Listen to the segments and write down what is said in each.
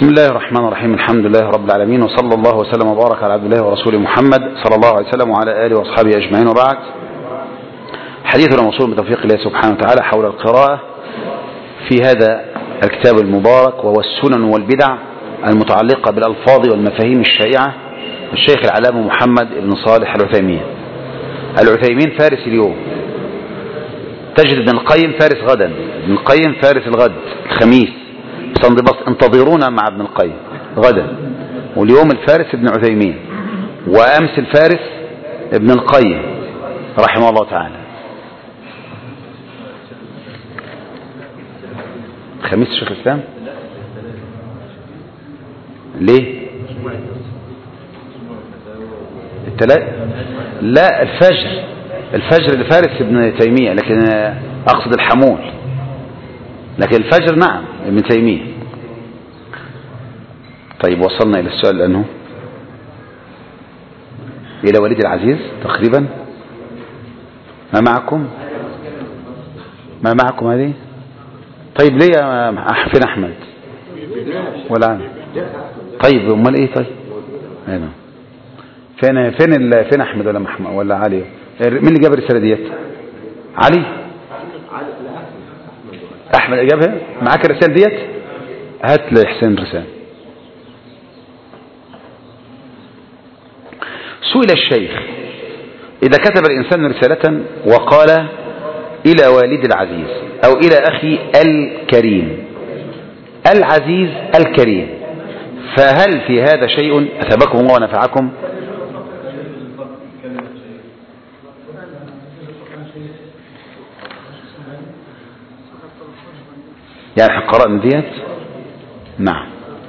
بسم الله الرحمن الرحيم الحمد لله رب العالمين وصلى الله وسلم وبارك على عبد الله ورسوله محمد صلى الله عليه وسلم وعلى آله وأصحابه أجمعين وبعد حديثنا موصول بتوفيق الله سبحانه وتعالى حول القراءة في هذا الكتاب المبارك وهو السنن والبدع المتعلقة بالألفاظ والمفاهيم الشائعة الشيخ العلامة محمد بن صالح العثيمين العثيمين فارس اليوم تجد ابن القيم فارس غدا ابن القيم فارس الغد الخميس بس انتظرونا مع ابن القيم غدا واليوم الفارس ابن عثيمين وأمس الفارس ابن القيم رحمه الله تعالى خميس شيخ الإسلام ليه التلات لا الفجر الفجر لفارس ابن تيمية لكن أقصد الحمول لكن الفجر نعم ابن تيمية طيب وصلنا إلى السؤال لأنه إلى وليد العزيز تقريبا ما معكم ما معكم هذه طيب ليه يا فين أحمد ولا أنا طيب امال ايه طيب هنا فين فين فين احمد ولا محمد ولا علي مين اللي جاب الرساله ديت علي احمد جابها معاك الرساله ديت هات لحسين رساله سئل الشيخ إذا كتب الإنسان رسالة وقال إلى والد العزيز أو إلى أخي الكريم العزيز الكريم فهل في هذا شيء أثبكم الله ونفعكم يعني قرأنا ديت نعم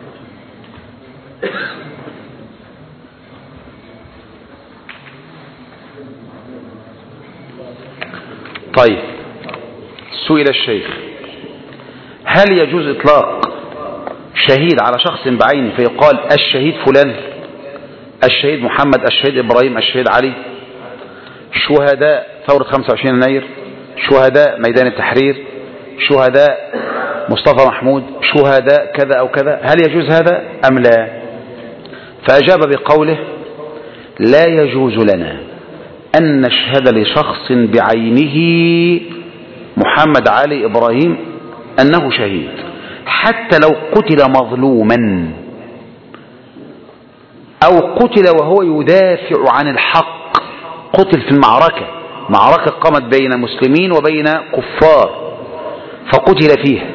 طيب سئل الشيخ هل يجوز إطلاق شهيد على شخص بعين فيقال الشهيد فلان الشهيد محمد الشهيد إبراهيم الشهيد علي شهداء ثورة 25 يناير شهداء ميدان التحرير شهداء مصطفى محمود شهداء كذا أو كذا هل يجوز هذا أم لا فأجاب بقوله لا يجوز لنا أن نشهد لشخص بعينه محمد علي إبراهيم أنه شهيد حتى لو قتل مظلوما أو قتل وهو يدافع عن الحق قتل في المعركة معركة قامت بين مسلمين وبين كفار فقتل فيها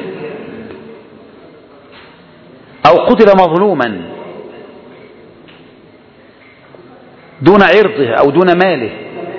أو قتل مظلوما دون عرضه أو دون ماله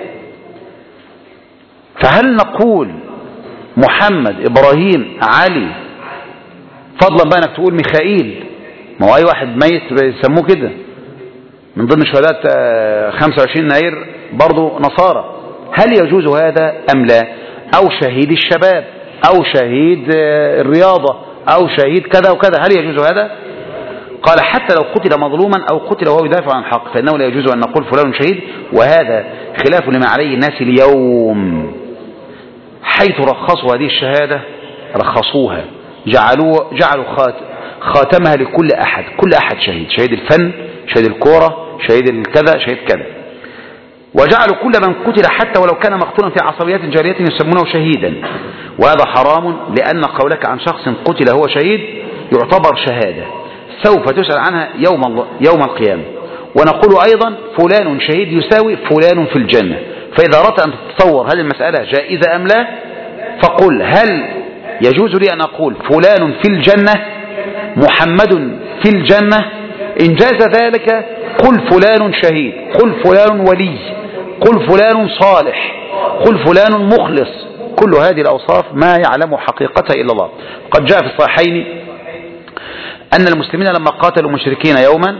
فهل نقول محمد إبراهيم علي فضلا بقى انك تقول ميخائيل ما هو اي واحد ميت بيسموه كده من ضمن شهداء 25 يناير برضه نصارى هل يجوز هذا ام لا او شهيد الشباب او شهيد الرياضة او شهيد كذا وكذا هل يجوز هذا قال حتى لو قتل مظلوما او قتل وهو يدافع عن الحق فانه لا يجوز ان نقول فلان شهيد وهذا خلاف لما عليه الناس اليوم حيث رخصوا هذه الشهادة رخصوها جعلوا جعلوا خاتمها لكل أحد كل أحد شهيد شهيد الفن شهيد الكورة شهيد الكذا شهيد كذا وجعلوا كل من قتل حتى ولو كان مقتولا في عصبيات جارية يسمونه شهيدا وهذا حرام لأن قولك عن شخص قتل هو شهيد يعتبر شهادة سوف تسأل عنها يوم, الله يوم القيامة ونقول أيضا فلان شهيد يساوي فلان في الجنة فإذا أردت أن تتصور هل المسألة جائزة أم لا فقل هل يجوز لي أن أقول فلان في الجنة محمد في الجنة إن جاز ذلك قل فلان شهيد قل فلان ولي قل فلان صالح قل فلان مخلص كل هذه الأوصاف ما يعلم حقيقتها إلا الله قد جاء في الصحيحين أن المسلمين لما قاتلوا مشركين يوما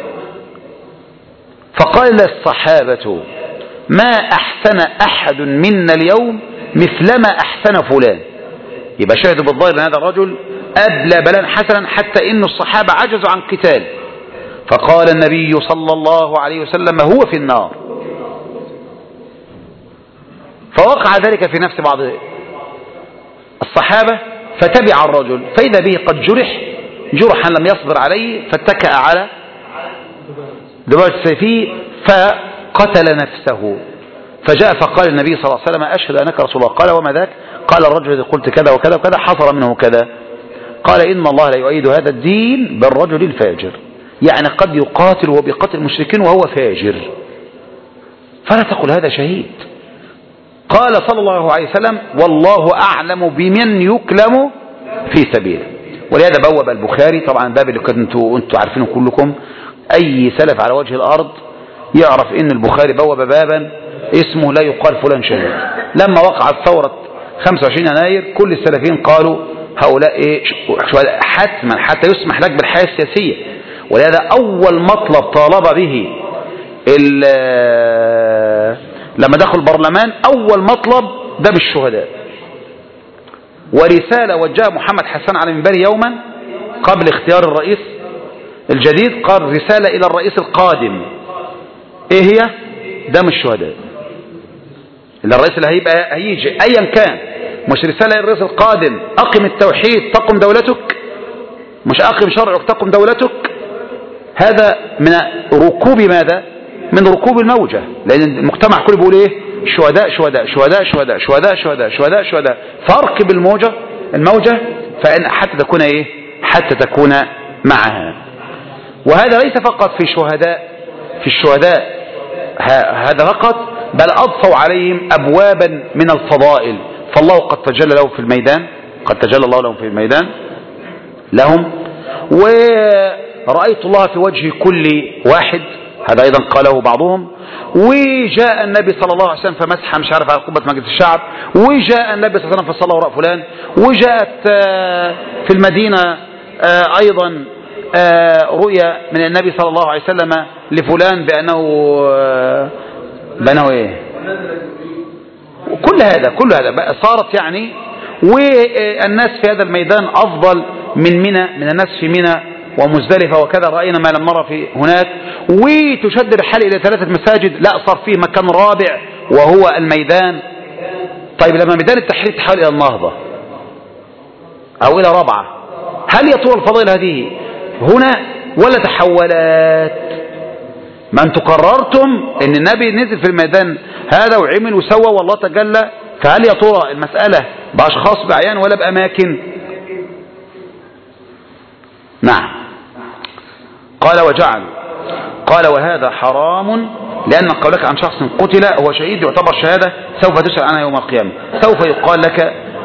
فقال الصحابة ما أحسن أحد منا اليوم مثلما أحسن فلان يبقى شاهدوا بالظاهر أن هذا الرجل أبلى بلا حسنا حتى إن الصحابة عجزوا عن قتال فقال النبي صلى الله عليه وسلم هو في النار فوقع ذلك في نفس بعض الصحابة فتبع الرجل فإذا به قد جرح جرحا لم يصبر عليه فاتكأ على دباج سيفه فقتل نفسه فجاء فقال النبي صلى الله عليه وسلم أشهد أنك رسول الله قال وما ذاك قال الرجل الذي قلت كذا وكذا وكذا حصل منه كذا قال إن الله لا يؤيد هذا الدين بالرجل الفاجر يعني قد يقاتل وهو بيقاتل المشركين وهو فاجر فلا تقل هذا شهيد قال صلى الله عليه وسلم والله أعلم بمن يكلم في سبيله ولهذا بوب البخاري طبعا باب اللي كنتوا انتوا عارفينه كلكم أي سلف على وجه الأرض يعرف إن البخاري بوب بابا اسمه لا يقال فلان شهيد لما وقعت ثورة 25 يناير كل السلفيين قالوا هؤلاء إيه حتما حتى يسمح لك بالحياة السياسية ولهذا أول مطلب طالب به لما دخل البرلمان أول مطلب ده بالشهداء ورسالة وجهها محمد حسان على منبر يوما قبل اختيار الرئيس الجديد قال رسالة إلى الرئيس القادم إيه هي دم الشهداء اللي الرئيس اللي هيبقى هيجي أيا كان مش رسالة للرئيس القادم أقم التوحيد تقم دولتك مش أقم شرعك تقم دولتك هذا من ركوب ماذا من ركوب الموجة لأن المجتمع كله بيقول إيه شهداء شهداء شهداء شهداء شهداء شهداء شهداء شهداء فاركب الموجة الموجة فإن حتى تكون إيه حتى تكون معها وهذا ليس فقط في شهداء في الشهداء هذا فقط بل أضفوا عليهم أبوابا من الفضائل فالله قد تجلى لهم في الميدان قد تجلى الله لهم في الميدان لهم ورأيت الله في وجه كل واحد هذا أيضا قاله بعضهم وجاء النبي صلى الله عليه وسلم فمسح مش عارف على قبة مجلس الشعب وجاء النبي صلى الله عليه وسلم فصلى وراء فلان وجاءت في المدينة أيضا رؤيا من النبي صلى الله عليه وسلم لفلان بأنه بأنه إيه كل هذا كل هذا صارت يعني والناس في هذا الميدان أفضل من منى من الناس في منى ومزدلفة وكذا رأينا ما لم نرى في هناك وتشد الحال إلى ثلاثة مساجد لا صار فيه مكان رابع وهو الميدان طيب لما ميدان التحرير تحول إلى النهضة أو إلى رابعة هل يا ترى الفضائل هذه هنا ولا تحولت ما انتم قررتم ان النبي نزل في الميدان هذا وعمل وسوى والله تجلى فهل يا ترى المسألة بأشخاص بعيان ولا بأماكن نعم قال وجعل قال وهذا حرام لأن قولك عن شخص قتل هو شهيد يعتبر شهادة سوف تسأل عنها يوم القيامة سوف يقال لك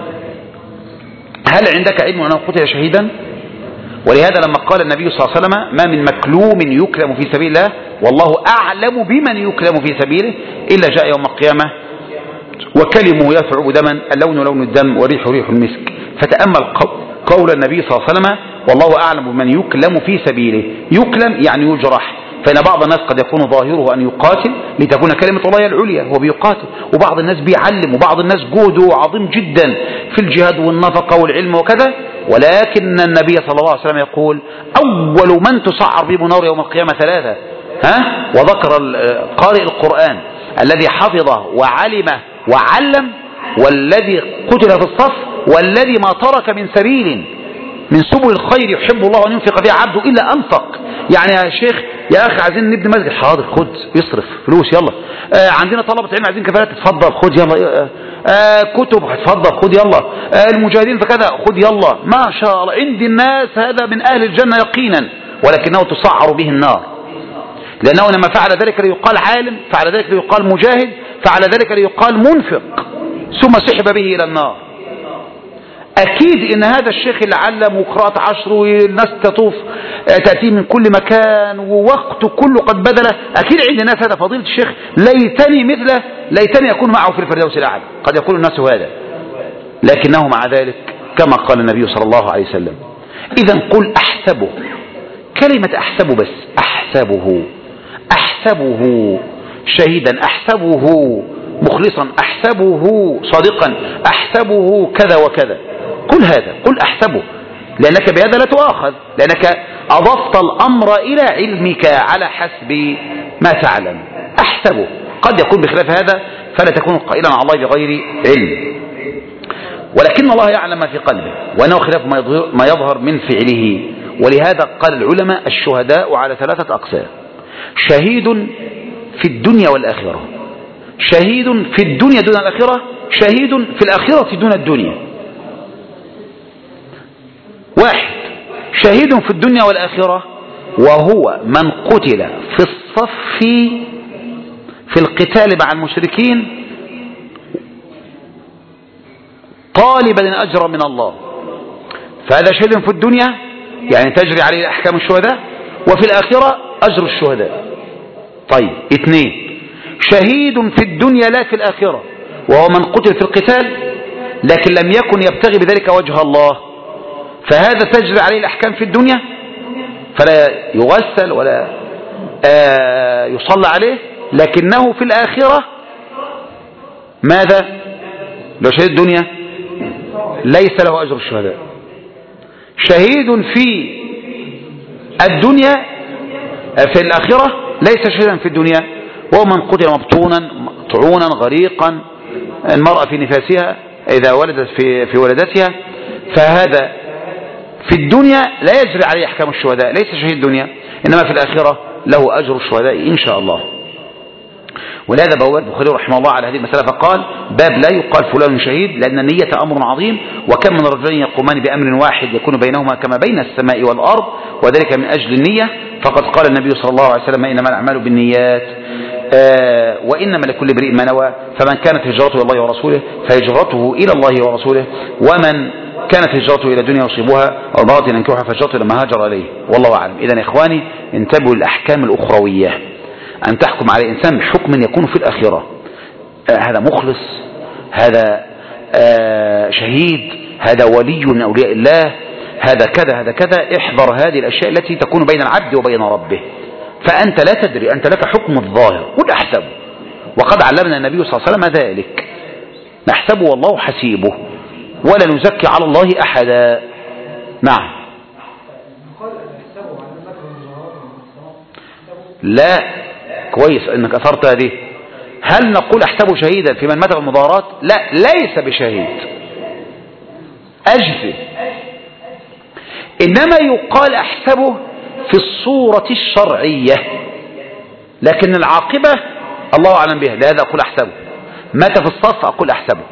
هل عندك علم أنه قتل شهيدا ولهذا لما قال النبي صلى الله عليه وسلم ما من مكلوم يكلم في سبيل الله والله أعلم بمن يكلم في سبيله إلا جاء يوم القيامة وكلمه يثعب دما اللون لون الدم وريح ريح المسك فتأمل قول النبي صلى الله عليه وسلم والله أعلم بمن يكلم في سبيله يكلم يعني يجرح فإن بعض الناس قد يكون ظاهره أن يقاتل لتكون كلمة الله العليا هو بيقاتل وبعض الناس بيعلم وبعض الناس جهده عظيم جدا في الجهاد والنفقة والعلم وكذا ولكن النبي صلى الله عليه وسلم يقول أول من تصعر بهم نار يوم القيامة ثلاثة ها وذكر قارئ القرآن الذي حفظه وعلمه وعلم والذي قتل في الصف والذي ما ترك من سبيل من سبل الخير يحب الله أن ينفق فيها عبده إلا أنفق يعني يا شيخ يا أخي عايزين نبني مسجد حاضر خد يصرف فلوس يلا آه عندنا طلبة علم عايزين كفالات تتفضل خد يلا آه كتب اتفضل خد يلا آه المجاهدين فكذا خد يلا ما شاء الله عند الناس هذا من أهل الجنة يقينا ولكنه تصعر به النار لأنه لما فعل ذلك ليقال عالم فعل ذلك ليقال مجاهد فعل ذلك ليقال منفق ثم سحب به إلى النار أكيد إن هذا الشيخ اللي علم وقراءة عشر والناس تطوف تأتيه من كل مكان ووقته كله قد بدله أكيد عند الناس هذا فضيلة الشيخ ليتني مثله ليتني أكون معه في الفردوس الأعلى قد يقول الناس هذا لكنه مع ذلك كما قال النبي صلى الله عليه وسلم إذا قل أحسبه كلمة أحسبه بس أحسبه أحسبه شهيدا أحسبه مخلصا أحسبه صادقا أحسبه كذا وكذا قل هذا قل أحسبه لأنك بهذا لا تؤاخذ لأنك أضفت الأمر إلى علمك على حسب ما تعلم أحسبه قد يكون بخلاف هذا فلا تكون قائلا على الله بغير علم ولكن الله يعلم ما في قلبه وأنه خلاف ما يظهر من فعله ولهذا قال العلماء الشهداء على ثلاثة أقسام شهيد في الدنيا والآخرة شهيد في الدنيا دون الآخرة شهيد في الآخرة دون الدنيا واحد شهيد في الدنيا والآخرة وهو من قتل في الصف في القتال مع المشركين طالبا الأجر من الله فهذا شهيد في الدنيا يعني تجري عليه أحكام الشهداء وفي الآخرة أجر الشهداء طيب اثنين شهيد في الدنيا لا في الآخرة وهو من قتل في القتال لكن لم يكن يبتغي بذلك وجه الله فهذا تجري عليه الأحكام في الدنيا فلا يغسل ولا آه يصلى عليه لكنه في الآخرة ماذا لو شهيد الدنيا ليس له أجر الشهداء شهيد في الدنيا في الآخرة ليس شهيدا في الدنيا وهو من قتل مبطونا طعونا غريقا المرأة في نفاسها إذا ولدت في, في ولدتها فهذا في الدنيا لا يجري عليه أحكام الشهداء ليس شهيد الدنيا إنما في الآخرة له أجر الشهداء إن شاء الله ولهذا بواب البخاري رحمه الله على هذه المسألة فقال باب لا يقال فلان شهيد لأن النية أمر عظيم وكم من رجلين يقومان بأمر واحد يكون بينهما كما بين السماء والأرض وذلك من أجل النية فقد قال النبي صلى الله عليه وسلم إنما الأعمال بالنيات آه وإنما لكل امرئ ما نوى فمن كانت هجرته إلى الله ورسوله فهجرته إلى الله ورسوله ومن كانت هجرته إلى دنيا يصيبها أو باطل ينكحها فهجرته لما هاجر إليه والله أعلم إذا يا إخواني انتبهوا للأحكام الأخروية أن تحكم على إنسان بحكم يكون في الآخرة آه هذا مخلص هذا آه شهيد هذا ولي من أولياء الله هذا كذا هذا كذا احذر هذه الأشياء التي تكون بين العبد وبين ربه فأنت لا تدري أنت لك حكم الظاهر قل أحسبه وقد علمنا النبي صلى الله عليه وسلم ذلك نحسبه والله حسيبه ولا نزكي على الله أحدا نعم لا كويس انك اثرت هذه هل نقول احسبه شهيدا في من مات المظاهرات لا ليس بشهيد اجزم انما يقال احسبه في الصورة الشرعية لكن العاقبة الله اعلم بها لهذا اقول احسبه مات في الصف اقول احسبه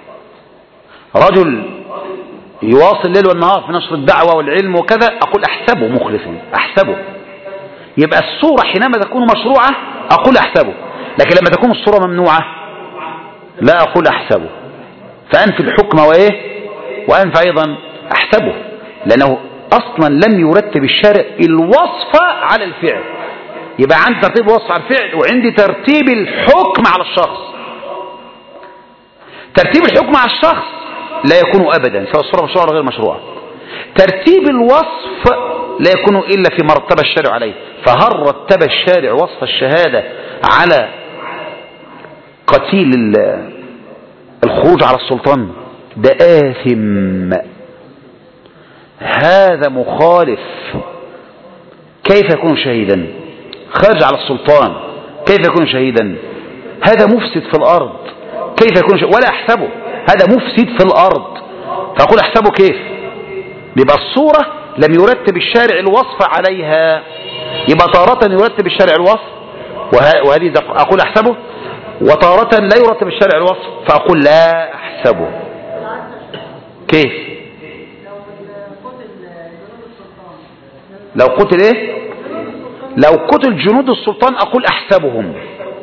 رجل يواصل الليل والنهار في نشر الدعوة والعلم وكذا اقول احسبه مخلصا احسبه يبقى الصورة حينما تكون مشروعة أقول أحسبه لكن لما تكون الصورة ممنوعة لا أقول أحسبه فأنفي الحكم وإيه وأنفي أيضا أحسبه لأنه أصلا لم يرتب الشارع الوصف على الفعل يبقى عندي ترتيب الوصف على الفعل وعندي ترتيب الحكم على الشخص ترتيب الحكم على الشخص لا يكون أبدا سواء الصورة مشروعة أو غير مشروعة ترتيب الوصف لا يكون إلا في مرتبة الشارع عليه فهل رتب الشارع وصف الشهادة على قتيل الخروج على السلطان ده آثم هذا مخالف كيف يكون شهيدا خرج على السلطان كيف يكون شهيدا هذا مفسد في الأرض كيف يكون شهيدا ولا أحسبه هذا مفسد في الأرض فأقول أحسبه كيف بيبقى الصورة لم يرتب الشارع الوصف عليها يبقى تارة يرتب الشارع الوصف وهذه أقول أحسبه وتارة لا يرتب الشارع الوصف فأقول لا أحسبه كيف لو قتل ايه لو قتل جنود السلطان أقول أحسبهم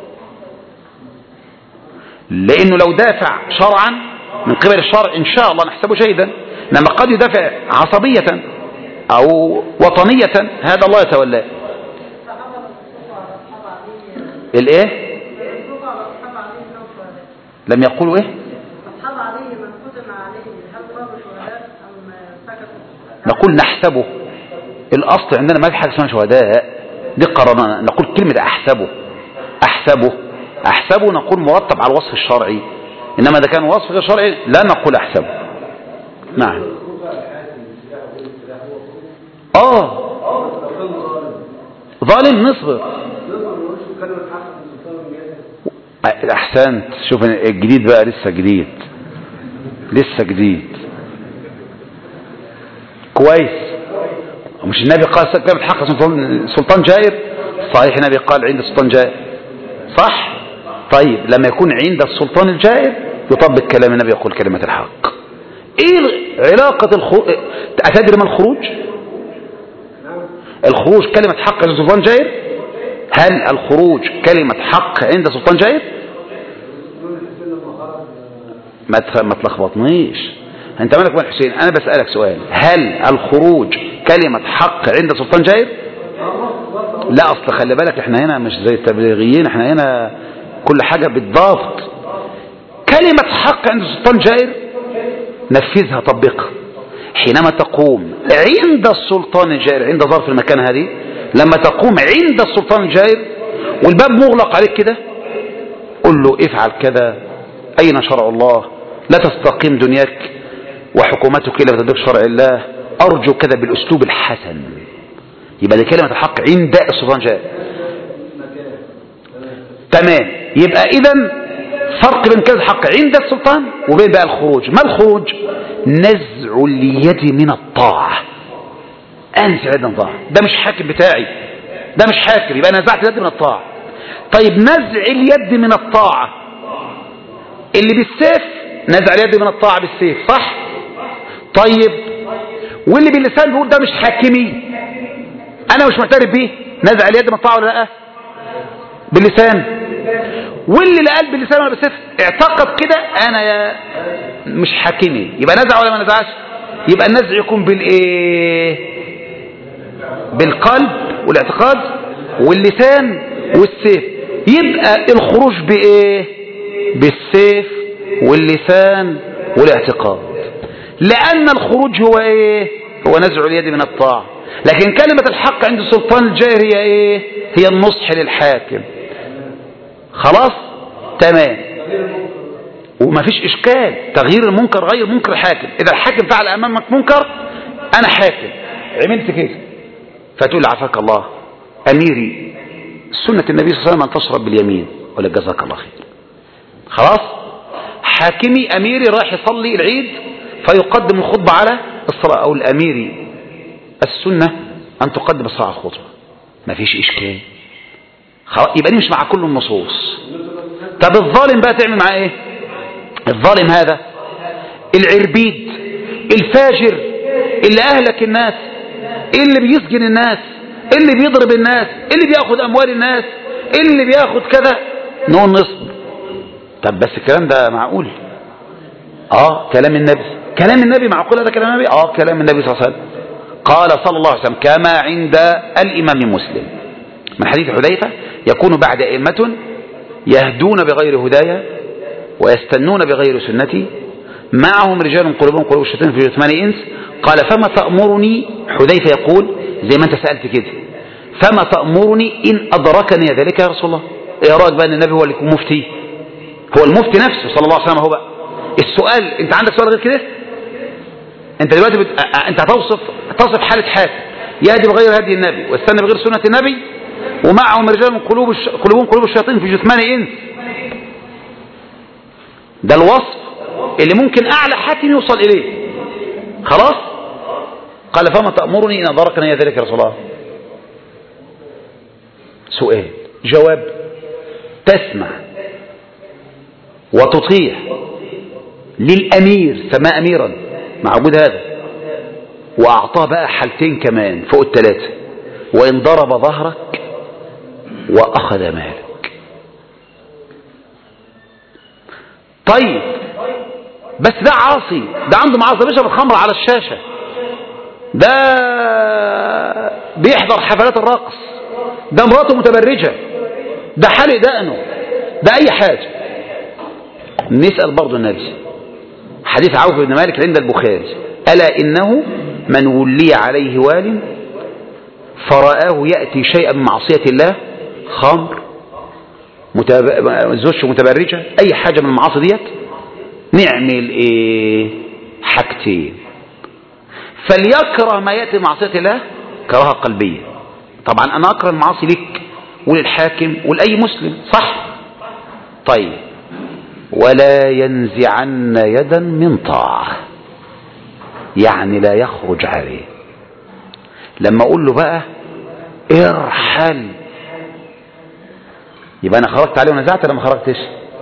لأنه لو دافع شرعا من قبل الشرع إن شاء الله نحسبه شهيدا إنما قد يدافع عصبية أو وطنية هذا الله يتولاه الايه لم يقولوا ايه نقول نحسبه الاصل عندنا ما في حاجه اسمها شهداء دي قررنا نقول كلمه احسبه احسبه احسبه نقول مرتب على الوصف الشرعي انما اذا كان وصف غير شرعي لا نقول احسبه نعم اه ظالم نصبر احسنت شوف الجديد بقى لسه جديد لسه جديد كويس مش النبي قال كلمة حق سلطان, سلطان جائر صحيح النبي قال عند السلطان جائر صح طيب لما يكون عند السلطان الجائر يطبق كلام النبي يقول كلمة الحق ايه علاقة الخروج أتدري ما الخروج الخروج كلمة حق عند سلطان جائر هل الخروج كلمة حق عند سلطان جائر ما ما تلخبطنيش انت مالك من حسين انا بسألك سؤال هل الخروج كلمة حق عند سلطان جائر لا اصل خلي بالك احنا هنا مش زي التبليغيين احنا هنا كل حاجة بالضبط كلمة حق عند سلطان جائر نفذها طبقها حينما تقوم عند السلطان الجائر عند ظرف المكان هذه لما تقوم عند السلطان الجائر والباب مغلق عليك كده قل له افعل كذا أين شرع الله لا تستقيم دنياك وحكومتك إلا بتدق شرع الله أرجو كذا بالأسلوب الحسن يبقى دي كلمة الحق عند السلطان جائر تمام يبقى إذا فرق بين كلمة الحق عند السلطان وبين بقى الخروج ما الخروج نزع اليد من الطاعة انزع اليد من الطاعة ده مش حاكم بتاعي ده مش حاكم يبقى نزعت اليد من الطاعة طيب نزع اليد من الطاعة اللي بالسيف نزع اليد من الطاعة بالسيف صح طيب واللي باللسان بيقول ده مش حاكمي انا مش معترف بيه نزع اليد من الطاعة ولا لا باللسان واللي لا قال باللسان ولا بالسيف اعتقد كده انا يا مش حاكمي يبقى نزع ولا ما نزعش يبقى النزع يكون بالايه بالقلب والاعتقاد واللسان والسيف يبقى الخروج بايه بالسيف واللسان والاعتقاد لان الخروج هو ايه هو نزع اليد من الطاعة لكن كلمة الحق عند السلطان الجائر هي ايه هي النصح للحاكم خلاص تمام وما فيش اشكال تغيير المنكر غير منكر الحاكم اذا الحاكم فعل امامك منكر انا حاكم عملت كده فتقول عافاك الله اميري سنة النبي صلى الله عليه وسلم ان تشرب باليمين ولا جزاك الله خير خلاص حاكمي اميري رايح يصلي العيد فيقدم الخطبة على الصلاة او الاميري السنة ان تقدم الصلاة على الخطبة ما فيش اشكال خلاص يبقى دي مش مع كل النصوص طب الظالم بقى تعمل معاه ايه الظالم هذا العربيد الفاجر اللي اهلك الناس اللي بيسجن الناس اللي بيضرب الناس اللي بياخد اموال الناس اللي بياخد كذا نقول نصبر طب بس الكلام ده معقول اه كلام النبي كلام النبي معقول هذا كلام النبي اه كلام النبي صلى الله عليه وسلم قال صلى الله عليه وسلم كما عند الامام مسلم من حديث حذيفة يكون بعد ائمة يهدون بغير هدايا ويستنون بغير سنتي معهم رجال قلوبهم قلوب الشيطان في جثمان انس قال فما تأمرني حذيفة يقول زي ما انت سألت كده فما تأمرني ان ادركني ذلك يا رسول الله ايه رأيك بقى ان النبي هو اللي يكون مفتي هو المفتي نفسه صلى الله عليه وسلم هو بقى السؤال انت عندك سؤال غير كده انت دلوقتي بت... انت هتوصف تصف حالة حاكم يهدي بغير هدي النبي واستنى بغير سنة النبي ومعهم رجال من قلوب الش... قلوبهم قلوب الشياطين في جثمان انس ده الوصف اللي ممكن اعلى حاكم يوصل اليه خلاص قال فما تأمرني ان ادركني ذلك يا رسول الله سؤال جواب تسمع وتطيع للامير سماه اميرا معبود هذا واعطاه بقى حالتين كمان فوق الثلاثه وان ضرب ظهرك واخذ مالك طيب بس ده عاصي ده عنده معاصي بيشرب الخمر على الشاشة ده بيحضر حفلات الرقص ده مراته متبرجة ده حالق دقنه ده اي حاجة نسأل برضو النبي حديث عوف بن مالك عند البخاري ألا إنه من ولي عليه وال فرآه يأتي شيئا من معصية الله خمر متب... زوجته متبرجة أي حاجة من المعاصي ديت نعمل إيه حاجتين فليكره ما يأتي معصية الله كراهة قلبية طبعا أنا أكره المعاصي لك وللحاكم ولأي مسلم صح طيب ولا ينزعن يدا من طاعة يعني لا يخرج عليه لما اقول له بقى ارحل يبقى انا خرجت عليه ونزعت ولا ما خرجتش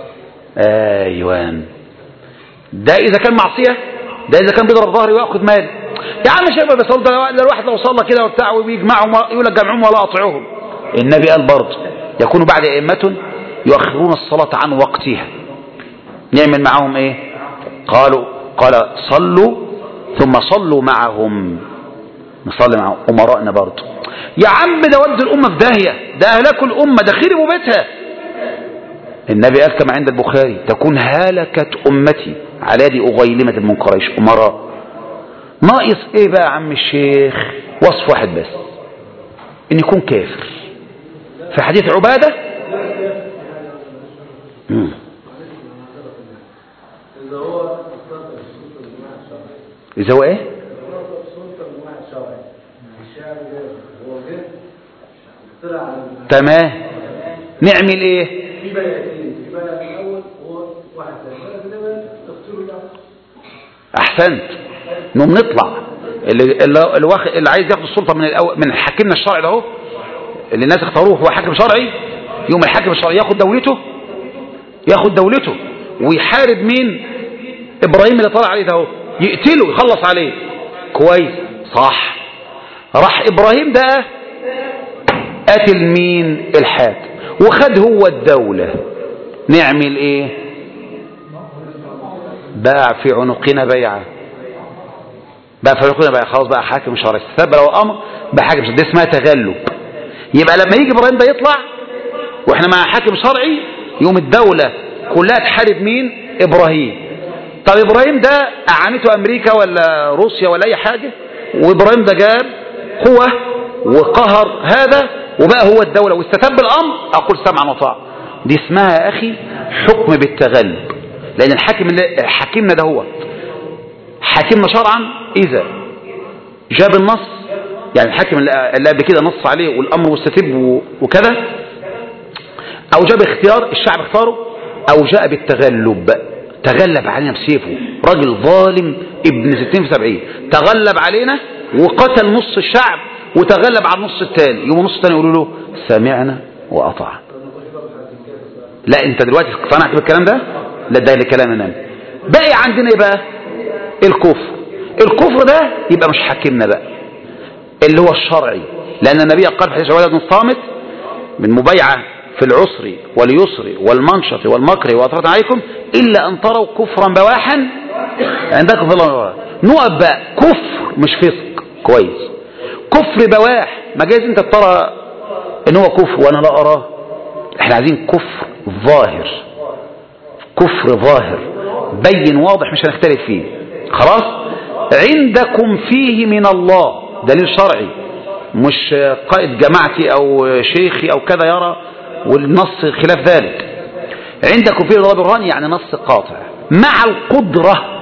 ايوان ده اذا كان معصيه ده اذا كان بيضرب ظهري وياخد مالي يا عم شايف بس ده الواحد لو صلى كده وبتاع وبيجمعهم يقول لك جمعهم ولا اطيعوهم النبي قال برضه يكون بعد ائمه يؤخرون الصلاه عن وقتها نعمل معاهم ايه قالوا قال صلوا ثم صلوا معهم نصلي معهم امرائنا برضه يا عم ده ود الامه في داهيه ده اهلكوا الامه ده خربوا بيتها النبي قال كما عند البخاري تكون هلكت امتي على يد اغيلمه من قريش امراء ناقص ايه بقى يا عم الشيخ وصف واحد بس ان يكون كافر في حديث عباده مم. إذا هو إيه؟ تمام نعمل إيه؟ في بياتين في بلد الاول هو واحد ثاني بلد الاول تختاروا ده أحسنت نقوم نطلع اللي اللي, اللي, واخد اللي عايز ياخد السلطة من الأول من حاكمنا الشرعي ده اهو اللي الناس اختاروه هو حاكم شرعي يوم الحاكم الشرعي ياخد دولته ياخد دولته ويحارب مين إبراهيم اللي طلع عليه ده اهو يقتله يخلص عليه كويس صح راح إبراهيم ده قتل مين الحاكم وخد هو الدولة نعمل ايه باع في عنقنا بيعة باع في عنقنا بيعة خلاص بقى حاكم شرعي استثاب لو امر بقى حاكم شرعي دي اسمها تغلب يبقى لما يجي ابراهيم ده يطلع واحنا مع حاكم شرعي يوم الدولة كلها تحارب مين ابراهيم طب ابراهيم ده اعانته امريكا ولا روسيا ولا اي حاجة وابراهيم ده جاب قوة وقهر هذا وبقى هو الدولة واستتب الامر اقول سمعا وطاعة دي اسمها يا اخي حكم بالتغلب لان الحاكم اللي حاكمنا ده هو حاكمنا شرعا اذا جاب النص يعني الحاكم اللي قبل كده نص عليه والامر مستتب وكذا او جاب اختيار الشعب اختاره او جاء بالتغلب تغلب علينا بسيفه راجل ظالم ابن 60 في 70 تغلب علينا وقتل نص الشعب وتغلب على النص الثاني يوم النص الثاني يقولوا له سمعنا واطعنا لا انت دلوقتي اقتنعت بالكلام ده لا ده كلام النبي باقي عندنا ايه بقى الكفر الكفر ده يبقى مش حاكمنا بقى اللي هو الشرعي لان النبي قال في حديث عباده بن الصامت من مبايعه في العسر واليسر والمنشط والمكر واطرت عليكم الا ان تروا كفرا بواحا عندكم في الله نقف بقى كفر مش فسق كويس كفر بواح ما جايز انت ترى ان هو كفر وانا لا اراه احنا عايزين كفر ظاهر كفر ظاهر بين واضح مش هنختلف فيه خلاص عندكم فيه من الله دليل شرعي مش قائد جماعتي او شيخي او كذا يرى والنص خلاف ذلك عندكم فيه ضرب الران يعني نص قاطع مع القدرة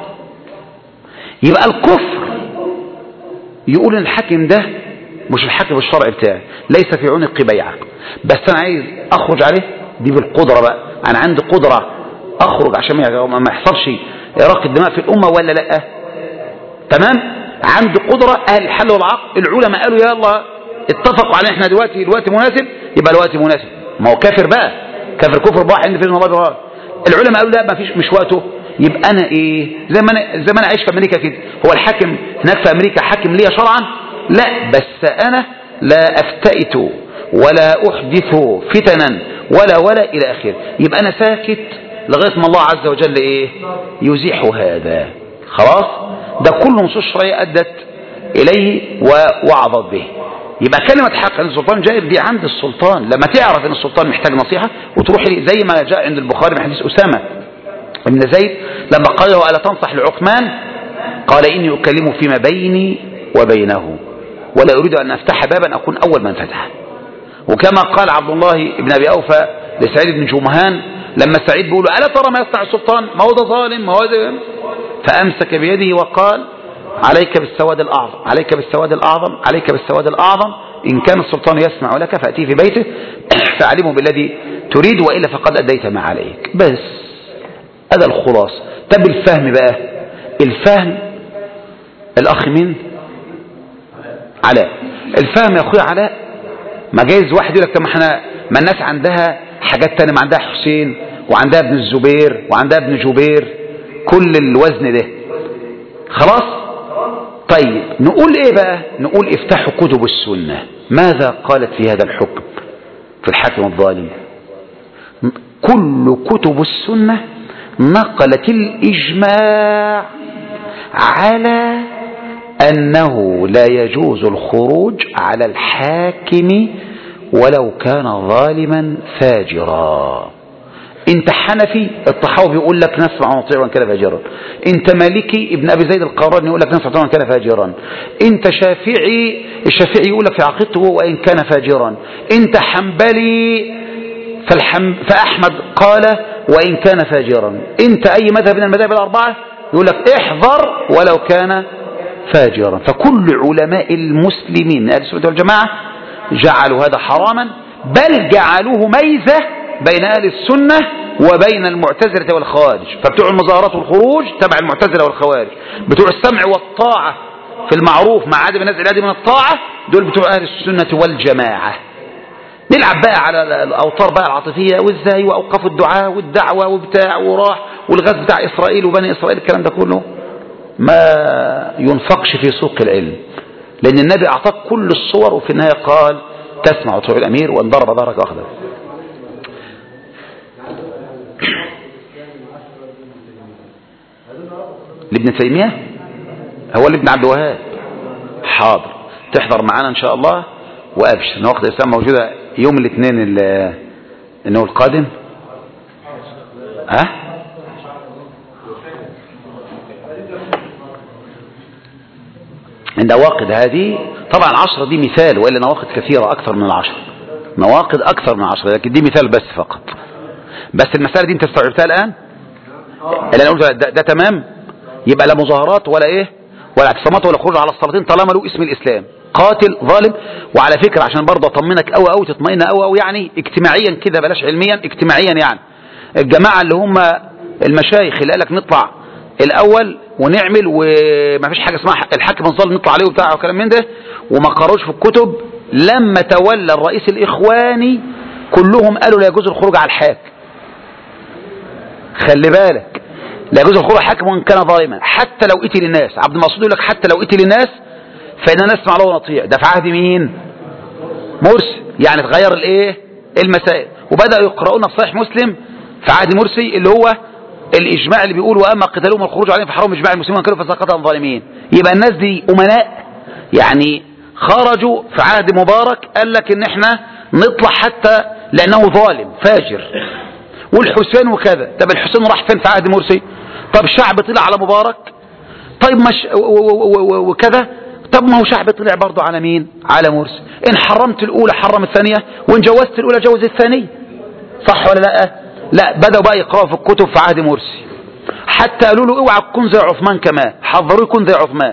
يبقى الكفر يقول ان الحاكم ده مش الحاكم الشرعي بتاعي ليس في عنق بيعة بس انا عايز اخرج عليه دي بالقدرة بقى انا عندي قدرة اخرج عشان ما يحصلش اراق الدماء في الامة ولا لا تمام عندي قدرة اهل الحل والعقل العلماء قالوا يلا اتفقوا على احنا دلوقتي الوقت مناسب يبقى الوقت مناسب ما هو كافر بقى كافر كفر بقى عند في الله بقى العلماء قالوا لا ما فيش مش وقته يبقى انا ايه زي ما انا زي ما انا عايش في امريكا كده هو الحاكم هناك في امريكا حاكم ليا شرعا لا بس انا لا افتئت ولا احدث فتنا ولا ولا الى اخره يبقى انا ساكت لغايه ما الله عز وجل ايه يزيح هذا خلاص ده كل نصوص شرعيه ادت اليه ووعظت به يبقى كلمة حق ان السلطان جائر دي عند السلطان لما تعرف ان السلطان محتاج نصيحة وتروح زي ما جاء عند البخاري من حديث أسامة ابن زيد لما قال له ألا تنصح لعثمان قال إني أكلمه فيما بيني وبينه ولا أريد أن أفتح بابا أكون أول من فتح وكما قال عبد الله بن أبي أوفى لسعيد بن جمهان لما سعيد بيقول له ألا ترى ما يصنع السلطان ما هو ده ظالم ما هو ده فأمسك بيده وقال عليك بالسواد الأعظم عليك بالسواد الأعظم عليك بالسواد الأعظم إن كان السلطان يسمع لك فأتيه في بيته فأعلمه بالذي تريد وإلا فقد أديت ما عليك بس هذا الخلاص طب الفهم بقى الفهم الأخ مين علاء الفهم يا اخويا علاء ما جايز واحد يقول لك طب ما احنا ما الناس عندها حاجات تانية ما عندها حسين وعندها ابن الزبير وعندها ابن جبير كل الوزن ده خلاص طيب نقول ايه بقى نقول افتحوا كتب السنة ماذا قالت في هذا الحكم في الحاكم الظالم كل كتب السنة نقلت الإجماع على أنه لا يجوز الخروج على الحاكم ولو كان ظالما فاجرا انت حنفي الطحاوي يقول لك نسمع ونطيع وان كان فاجرا انت مالكي ابن ابي زيد القراني يقول لك نسمع ونطيع وان كان فاجرا انت شافعي الشافعي يقول لك في عقيدته وان كان فاجرا انت حنبلي فالحم فاحمد قال وان كان فاجرا انت اي مذهب من المذاهب الاربعه يقول لك احذر ولو كان فاجرا فكل علماء المسلمين من اهل السنه والجماعه جعلوا هذا حراما بل جعلوه ميزه بين اهل السنه وبين المعتزله والخوارج فبتوع المظاهرات والخروج تبع المعتزله والخوارج بتوع السمع والطاعه في المعروف مع عدم النزع الهادي من الطاعه دول بتوع اهل السنه والجماعه نلعب بقى على الاوتار بقى العاطفيه وازاي واوقفوا الدعاء والدعوه وبتاع وراح والغاز بتاع اسرائيل وبني اسرائيل الكلام ده كله ما ينفقش في سوق العلم لان النبي اعطاك كل الصور وفي النهايه قال تسمع وتطيع الامير وان ضرب ظهرك واخذه لابن تيميه هو لابن عبد الوهاب حاضر تحضر معانا ان شاء الله وابشر نواقض الاسلام موجوده يوم الاثنين انه القادم ها أه؟ النواقد هذه طبعا عشرة دي مثال وإلا نواقد كثيرة أكثر من العشرة نواقد أكثر من العشرة لكن دي مثال بس فقط بس المسألة دي أنت استوعبتها الآن اللي أنا قلت ده, ده تمام يبقى لا مظاهرات ولا إيه ولا اعتصامات ولا خروج على السلاطين طالما له اسم الإسلام قاتل ظالم وعلى فكرة عشان برضه أطمنك أو أو تطمئن أو أو يعني اجتماعيا كده بلاش علميا اجتماعيا يعني الجماعة اللي هم المشايخ اللي قالك نطلع الأول ونعمل وما فيش حاجة اسمها الحاكم الظالم نطلع عليه وبتاع وكلام من ده وما قروش في الكتب لما تولى الرئيس الإخواني كلهم قالوا لا يجوز الخروج على الحاكم خلي بالك لا يجوز الخروج على الحاكم وإن كان ظالما حتى لو قتل الناس عبد المقصود يقول لك حتى لو قتل الناس فإننا نسمع له ونطيع ده في عهد مين مرسي يعني تغير الايه المسائل وبدأوا يقرؤون في صحيح مسلم في عهد مرسي اللي هو الإجماع اللي بيقول وأما قتالهم والخروج عليهم فحرام إجماع المسلمين كانوا فساقطا الظالمين يبقى الناس دي أمناء يعني خرجوا في عهد مبارك قال لك إن إحنا نطلع حتى لأنه ظالم فاجر والحسين وكذا طب الحسين راح فين في عهد مرسي طب الشعب طلع على مبارك طيب مش وكذا طب ما هو شعب طلع برضه على مين على مرسي إن حرمت الأولى حرم الثانية وإن جوزت الأولى جوز الثانية صح ولا لا لا بدأوا بقى يقرأوا في الكتب في عهد مرسي حتى قالوا له اوعى تكون زي عثمان كمان حذروه يكون زي عثمان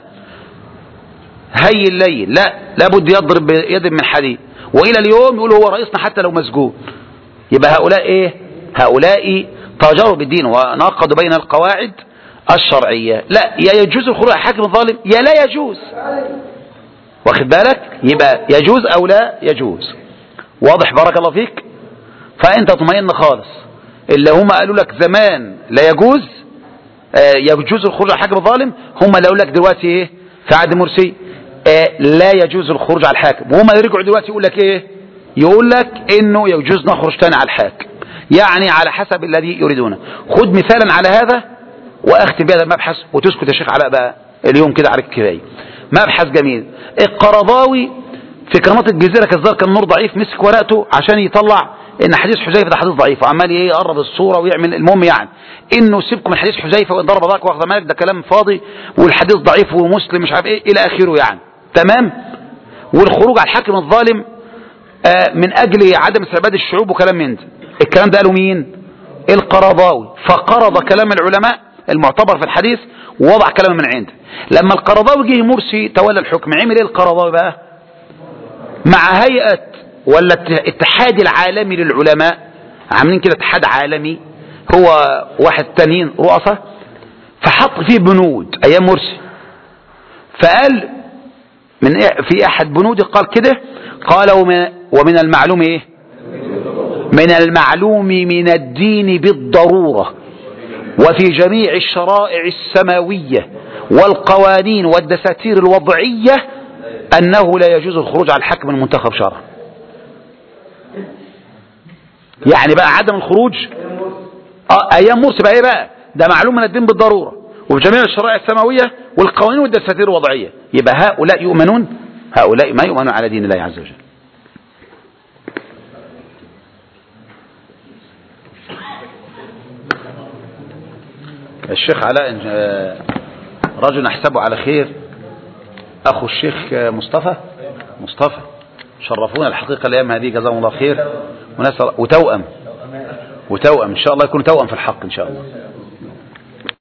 هي الليل لا لابد يضرب بيد من حديد والى اليوم يقول هو رئيسنا حتى لو مسجون يبقى هؤلاء ايه هؤلاء تاجروا بالدين وناقضوا بين القواعد الشرعية لا يا يجوز الخروج على حاكم الظالم يا لا يجوز واخد بالك يبقى يجوز او لا يجوز واضح بارك الله فيك فانت اطمئن خالص اللي هم قالوا لك زمان لا يجوز آه يجوز الخروج على حاكم الظالم هم اللي قالوا لك دلوقتي ايه في عهد مرسي آه لا يجوز الخروج على الحاكم وهم يرجعوا دلوقتي يقول لك ايه يقول لك انه يجوز نخرج تاني على الحاكم يعني على حسب الذي يريدونه خد مثالا على هذا واختم بهذا المبحث وتسكت يا شيخ علاء بقى اليوم كده عليك كفايه مبحث جميل القرضاوي في قناه الجزيره كالظاهر كان نور ضعيف مسك ورقته عشان يطلع ان حديث حذيفه ده حديث ضعيف وعمال ايه يقرب الصوره ويعمل المهم يعني انه سيبكم من حديث حذيفه وان ضرب ذاك واخذ مالك ده كلام فاضي والحديث ضعيف ومسلم مش عارف ايه الى اخره يعني تمام والخروج على الحاكم الظالم آه من اجل عدم استعباد الشعوب وكلام من ده الكلام ده قاله مين القرضاوي فقرض كلام العلماء المعتبر في الحديث ووضع كلامه من عنده لما القرضاوي جه مرسي تولى الحكم عمل ايه القرضاوي بقى مع هيئه ولا الاتحاد العالمي للعلماء عاملين كده اتحاد عالمي هو واحد تانيين رؤساء فحط فيه بنود ايام مرسي فقال من إيه في أحد بنود قال كده قال ومن, ومن المعلوم إيه من المعلوم من الدين بالضرورة وفي جميع الشرائع السماوية والقوانين والدساتير الوضعية أنه لا يجوز الخروج على الحكم المنتخب شرعا يعني بقى عدم الخروج آه أيام مرسي بقى إيه بقى ده معلوم من الدين بالضرورة وفي جميع الشرائع السماوية والقوانين والدساتير الوضعية يبقى هؤلاء يؤمنون هؤلاء ما يؤمنون على دين الله عز وجل الشيخ علاء آه، رجل نحسبه على خير أخو الشيخ آه، مصطفى مصطفى شرفونا الحقيقة الأيام هذه جزاهم الله خير ونسأل وتوأم وتوأم إن شاء الله يكون توأم في الحق إن شاء الله